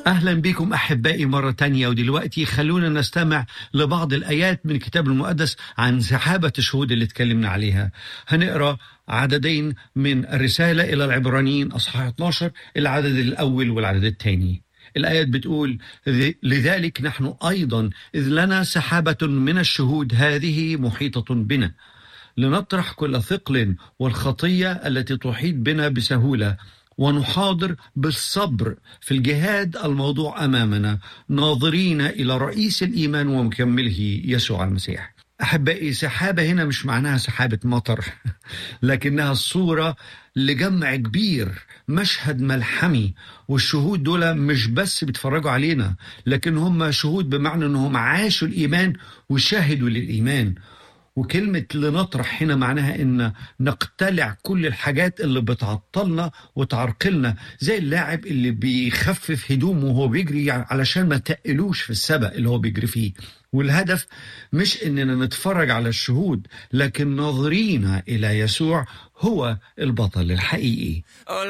أهلا بكم أحبائي مرة تانية ودلوقتي خلونا نستمع لبعض الآيات من الكتاب المقدس عن سحابة الشهود اللي اتكلمنا عليها هنقرأ عددين من الرسالة إلى العبرانيين أصحاح 12 العدد الأول والعدد الثاني الآيات بتقول لذلك نحن أيضا إذ لنا سحابة من الشهود هذه محيطة بنا لنطرح كل ثقل والخطية التي تحيط بنا بسهولة ونحاضر بالصبر في الجهاد الموضوع امامنا ناظرين الى رئيس الايمان ومكمله يسوع المسيح. احبائي سحابه هنا مش معناها سحابه مطر لكنها الصوره لجمع كبير مشهد ملحمي والشهود دول مش بس بيتفرجوا علينا لكن هم شهود بمعنى انهم عاشوا الايمان وشاهدوا للايمان وكلمة لنطرح هنا معناها إن نقتلع كل الحاجات اللي بتعطلنا وتعرقلنا زي اللاعب اللي بيخفف هدومه وهو بيجري علشان ما تقلوش في السبق اللي هو بيجري فيه والهدف مش إننا نتفرج على الشهود لكن ناظرين إلى يسوع هو البطل الحقيقي